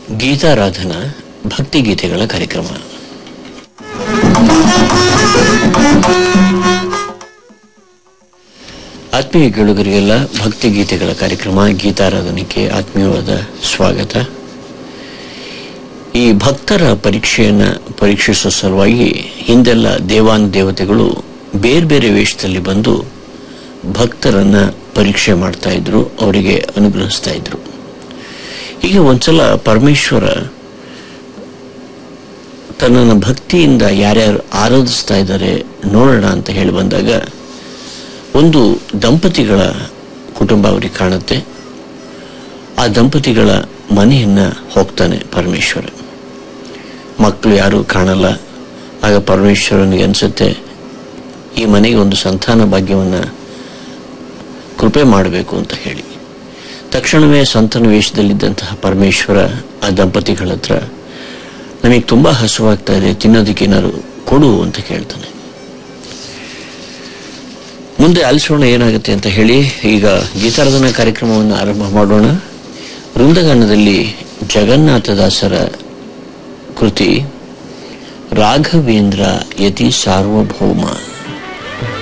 ಗೀತಾರಾಧನಾ ಭಕ್ತಿ ಗೀತೆಗಳ ಕಾರ್ಯಕ್ರಮ ಆತ್ಮೀಯ ಕೇಳುಗರಿಗೆಲ್ಲ ಭಕ್ತಿ ಗೀತೆಗಳ ಕಾರ್ಯಕ್ರಮ ಗೀತಾರಾಧನೆಗೆ ಆತ್ಮೀಯವಾದ ಸ್ವಾಗತ ಈ ಭಕ್ತರ ಪರೀಕ್ಷೆಯನ್ನ ಪರೀಕ್ಷಿಸುವ ಸಲುವಾಗಿ ಹಿಂದೆಲ್ಲ ದೇವಾನು ದೇವತೆಗಳು ಬೇರೆ ಬೇರೆ ವೇಷದಲ್ಲಿ ಬಂದು ಭಕ್ತರನ್ನ ಪರೀಕ್ಷೆ ಮಾಡ್ತಾ ಇದ್ರು ಅವರಿಗೆ ಅನುಗ್ರಹಿಸ್ತಾ ಇದ್ರು ಈಗ ಒಂದ್ಸಲ ಪರಮೇಶ್ವರ ತನ್ನನ್ನು ಭಕ್ತಿಯಿಂದ ಯಾರ್ಯಾರು ಆರಾಧಿಸ್ತಾ ಇದ್ದಾರೆ ನೋಡೋಣ ಅಂತ ಹೇಳಿ ಬಂದಾಗ ಒಂದು ದಂಪತಿಗಳ ಕುಟುಂಬ ಅವರಿಗೆ ಕಾಣುತ್ತೆ ಆ ದಂಪತಿಗಳ ಮನೆಯನ್ನ ಹೋಗ್ತಾನೆ ಪರಮೇಶ್ವರ ಮಕ್ಕಳು ಯಾರೂ ಕಾಣಲ್ಲ ಆಗ ಪರಮೇಶ್ವರನಿಗೆ ಅನಿಸುತ್ತೆ ಈ ಮನೆಗೆ ಒಂದು ಸಂತಾನ ಭಾಗ್ಯವನ್ನ ಕೃಪೆ ಮಾಡಬೇಕು ಅಂತ ಹೇಳಿ ತಕ್ಷಣವೇ ಸಂತಾನ ವೇಷದಲ್ಲಿದ್ದಂತಹ ಪರಮೇಶ್ವರ ಆ ದಂಪತಿಗಳ ಹತ್ರ ನಮಗೆ ತುಂಬಾ ಹಸುವಾಗ್ತಾ ಇದೆ ತಿನ್ನೋದಕ್ಕೆ ಏನಾದ್ರು ಕೊಡು ಅಂತ ಕೇಳ್ತಾನೆ ಮುಂದೆ ಆಲಿಸೋಣ ಏನಾಗುತ್ತೆ ಅಂತ ಹೇಳಿ ಈಗ ಗೀತಾರಾಧನಾ ಕಾರ್ಯಕ್ರಮವನ್ನು ಆರಂಭ ಮಾಡೋಣ ವೃಂದಗಾನದಲ್ಲಿ ಜಗನ್ನಾಥದಾಸರ ಕೃತಿ ರಾಘವೇಂದ್ರ ಯತಿ ಸಾರ್ವಭೌಮ